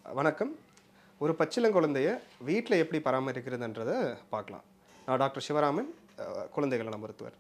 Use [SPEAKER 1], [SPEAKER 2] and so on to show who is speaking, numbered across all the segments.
[SPEAKER 1] வணக்கம் ஒரு பச்சிளங்குழந்தைய வீட்டில் எப்படி பராமரிக்கிறதுன்றதை பார்க்கலாம் நான் டாக்டர் சிவராமன் அஹ், குழந்தைகள் நல மருத்துவர்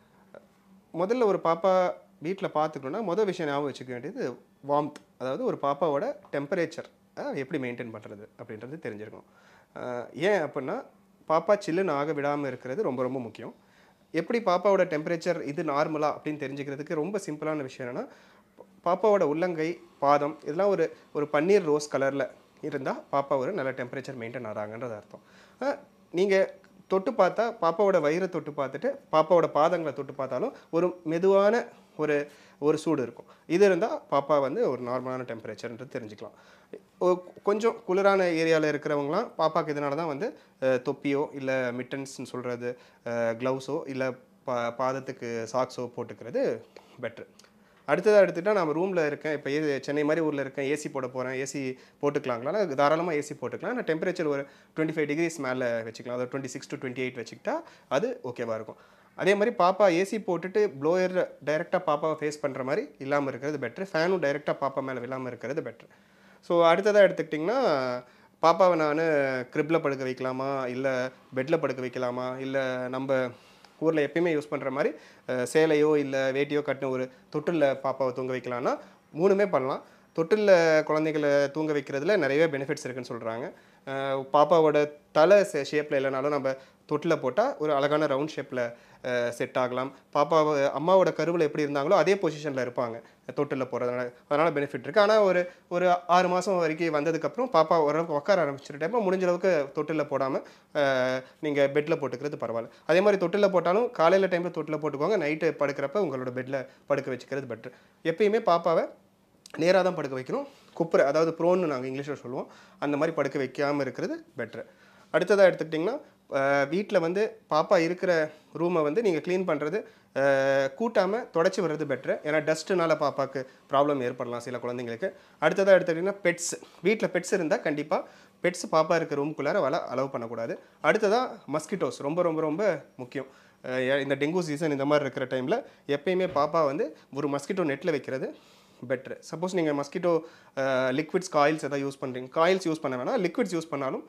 [SPEAKER 1] முதல்ல ஒரு பாப்பா வீட்டில் பார்த்துக்கணுன்னா முதல் விஷயம் ஞாபகம் வச்சுக்க வேண்டியது வார்ம்த் அதாவது ஒரு பாப்பாவோட டெம்பரேச்சர் எப்படி மெயின்டைன் பண்ணுறது அப்படின்றது தெரிஞ்சிருக்கணும் அஹ், ஏன் அப்படின்னா பாப்பா சில்லுன்னு ஆக விடாமல் இருக்கிறது ரொம்ப ரொம்ப முக்கியம் எப்படி பாப்பாவோட டெம்பரேச்சர் இது நார்மலா அப்படின்னு தெரிஞ்சுக்கிறதுக்கு ரொம்ப சிம்பிளான விஷயம் என்னென்னா பாப்பாவோட உள்ளங்கை பாதம் இதெல்லாம் ஒரு ஒரு பன்னீர் ரோஸ் கலரில் இருந்தால் பாப்பா ஒரு நல்ல டெம்பரேச்சர் மெயின்டைன் ஆகிறாங்கன்றது அர்த்தம் நீங்கள் தொட்டு பார்த்தா பாப்பாவோட வயிறை தொட்டு பார்த்துட்டு பாப்பாவோட பாதங்களை தொட்டு பார்த்தாலும் ஒரு மெதுவான ஒரு ஒரு சூடு இருக்கும் இது இருந்தால் பாப்பா வந்து ஒரு நார்மலான டெம்பரேச்சர்ன்றது தெரிஞ்சுக்கலாம் ஒ- கொஞ்சம் குளிரான ஏரியாவில் இருக்கிறவங்களாம் பாப்பாக்கு இதனால தான் வந்து அஹ், தொப்பியோ இல்லை மிட்டன்ஸ்னு சொல்கிறது க்ளவுஸோ இல்லை பா பாதத்துக்கு சாக்ஸோ போட்டுக்கிறது பெட்ரு அடுத்ததாக எடுத்துட்டா நம்ம ரூமில் இருக்கேன் இப்போ ஏ சென்னை மாதிரி ஊரில் இருக்கேன் ஏசி போட போகிறேன் ஏசி போட்டுக்கலாங்களா தாராளமாக ஏசி போட்டுக்கலாம் நான் டெம்பரேச்சர் ஒரு டுவெண்ட்டி ஃபைவ் டிகிரிஸ் மேலே வச்சுக்கலாம் அதாவது twenty six to twenty eight வச்சுக்கிட்டா அது ஓகேவாக இருக்கும் அதே மாதிரி பாப்பா ஏசி போட்டுட்டு ப்ளோயர் டைரெக்டாக பாப்பாவை ஃபேஸ் பண்ணுற மாதிரி இல்லாமல் இருக்கிறது பெட்ரு ஃபேனும் டைரெக்டாக பாப்பா மேலே விழாமல் இருக்கிறது பெட்ரு ஸோ அடுத்ததாக எடுத்துக்கிட்டிங்கன்னா பாப்பாவை நான் க்ரிப்பில் படுக்க வைக்கலாமா இல்லை பெட்டில் படுக்க வைக்கலாமா இல்லை நம்ம ஊரில் எப்பயுமே யூஸ் பண்ணுற மாதிரி அஹ், சேலையோ இல்லை வேட்டியோ கட்டின ஒரு தொட்டிலில் பாப்பாவை தூங்க வைக்கலாம்னா மூணுமே பண்ணலாம் தொட்டிலில் குழந்தைகளை தூங்க வைக்கிறதுல நிறையவே பெனிஃபிட்ஸ் இருக்குன்னு சொல்கிறாங்க பாப்பாவோட தலை ஷேப்பில் இல்லைனாலும் நம்ம தொட்டில் போட்டால் ஒரு அழகான ரவுண்ட் ஷேப்பில் செட் ஆகலாம் பாப்பாவை அம்மாவோட கருவில் எப்படி இருந்தாங்களோ அதே பொசிஷனில் இருப்பாங்க தொட்டிலில் போகிறதுனால அதனால் பெனிஃபிட் இருக்குது ஆனால் ஒரு ஒரு ஆறு மாதம் வரைக்கும் வந்ததுக்கப்புறம் பாப்பா ஓரளவுக்கு உட்கார ஆரம்பிச்சிட்ட டைமில் முடிஞ்ச அளவுக்கு தொட்டிலில் போடாமல் நீங்கள் பெட்டில் போட்டுக்கிறது பரவாயில்ல அதே மாதிரி தொட்டிலில் போட்டாலும் காலையில் டைமில் தொட்டிலில் போட்டுக்கோங்க நைட்டு படுக்கிறப்ப உங்களோட பெட்டில் படுக்க வச்சுக்கிறது பெட்ரு எப்பயுமே பாப்பாவை நேராக தான் படுக்க வைக்கணும் குப்புற அதாவது ப்ரோன்னு நாங்கள் இங்கிலீஷில் சொல்லுவோம் அந்த மாதிரி படுக்க வைக்காமல் இருக்கிறது பெட்ரு அடுத்ததாக எடுத்துக்கிட்டிங்கன்னா வீட்டில் வந்து பாப்பா இருக்கிற ரூமை வந்து நீங்கள் க்ளீன் பண்ணுறது கூட்டாமல் தொடச்சி வர்றது பெட்ரு ஏன்னா டஸ்ட்டுனால பாப்பாக்கு ப்ராப்ளம் ஏற்படலாம் சில குழந்தைங்களுக்கு அடுத்ததாக எடுத்துக்கிட்டிங்கன்னா பெட்ஸ் வீட்டில் பெட்ஸ் இருந்தால் கண்டிப்பாக பெட்ஸ் பாப்பா இருக்க ரூம்குள்ளார வள அலோவ் பண்ணக்கூடாது அடுத்ததாக மஸ்கிட்டோஸ் ரொம்ப ரொம்ப ரொம்ப முக்கியம் அஹ் ஏ- இந்த டெங்கு சீசன் இந்த மாதிரி இருக்கிற டைமில் எப்பயுமே பாப்பா வந்து ஒரு மஸ்கிட்டோ நெட்டில் வைக்கிறது பெட்ரு சப்போஸ் நீங்கள் மஸ்கிட்டோ லிக்விட்ஸ் காயில்ஸ் எதாவது யூஸ் பண்ணுறீங்க காயில்ஸ் யூஸ் பண்ண வேணாம் லிக்விட்ஸ் யூஸ் பண்ணாலும்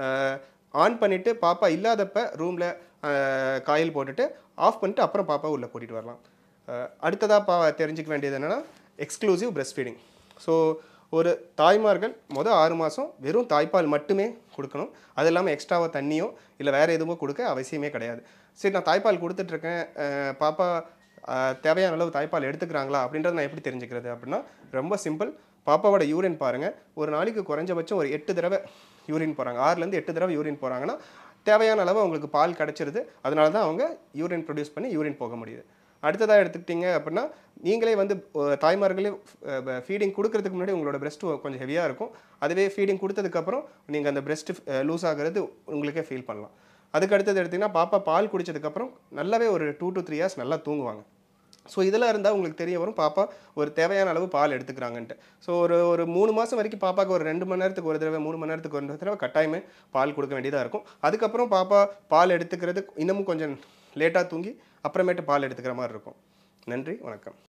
[SPEAKER 1] ஆன் பண்ணிவிட்டு பாப்பா இல்லாதப்ப ரூமில் காயில் போட்டுட்டு ஆஃப் பண்ணிட்டு அப்புறம் பாப்பா உள்ளே கூட்டிகிட்டு வரலாம் அடுத்ததாக பா தெரிஞ்சுக்க வேண்டியது என்னென்னா எக்ஸ்க்ளூசிவ் பிரஸ்ட் ஃபீடிங் ஸோ ஒரு தாய்மார்கள் மொதல் ஆறு மாதம் வெறும் தாய்ப்பால் மட்டுமே கொடுக்கணும் அது இல்லாமல் எக்ஸ்ட்ராவாக தண்ணியோ இல்லை வேறு எதுவும் கொடுக்க அவசியமே கிடையாது சரி நான் தாய்ப்பால் கொடுத்துட்ருக்கேன் அஹ், பாப்பா அஹ், தேவையான அளவு தாய்ப்பால் எடுத்துக்கிறாங்களா அப்படின்றத நான் எப்படி தெரிஞ்சுக்கிறது அப்படின்னா ரொம்ப சிம்பிள் பாப்பாவோட யூரின் பாருங்கள் ஒரு நாளைக்கு குறைஞ்சபட்சம் ஒரு எட்டு தடவை யூரின் போகிறாங்க ஆறுலேருந்து எட்டு தடவை யூரின் போகிறாங்கன்னா தேவையான அளவு அவங்களுக்கு பால் கிடச்சிருது அதனால தான் அவங்க யூரின் ப்ரொடியூஸ் பண்ணி யூரின் போக முடியுது அடுத்ததாக எடுத்துக்கிட்டிங்க அப்படின்னா நீங்களே வந்து அஹ், தாய்மார்களே ஃபீடிங் கொடுக்கறதுக்கு முன்னாடி உங்களோட breast கொஞ்சம் ஹெவியாக இருக்கும் அதுவே ஃபீடிங் கொடுத்ததுக்கப்புறம் நீங்கள் அந்த breast லூஸ் ஆகிறது உங்களுக்கே ஃபீல் பண்ணலாம் அதுக்கு அடுத்தது எடுத்திங்கன்னா பாப்பா பால் குடிச்சதுக்கப்புறம் நல்லாவே ஒரு டூ to த்ரீ ஹார்ஸ் நல்லா தூங்குவாங்க ஸோ இதெல்லாம் இருந்தால் உங்களுக்கு தெரிய வரும் பாப்பா ஒரு தேவையான அளவு பால் எடுத்துக்கிறாங்கன்ட்டு ஸோ ஒரு ஒரு மூணு மாதம் வரைக்கும் பாப்பாக்கு ஒரு ரெண்டு மணி நேரத்துக்கு ஒரு தடவை மூணு மணி நேரத்துக்கு ஒரு தடவை கட்டாயமே பால் கொடுக்க வேண்டியதாக இருக்கும் அதுக்கப்புறம் பாப்பா பால் எடுத்துக்கிறது இன்னமும் கொஞ்சம் லேட்டாக தூங்கி அப்புறமேட்டு பால் எடுத்துக்கிற மாதிரி இருக்கும் நன்றி வணக்கம்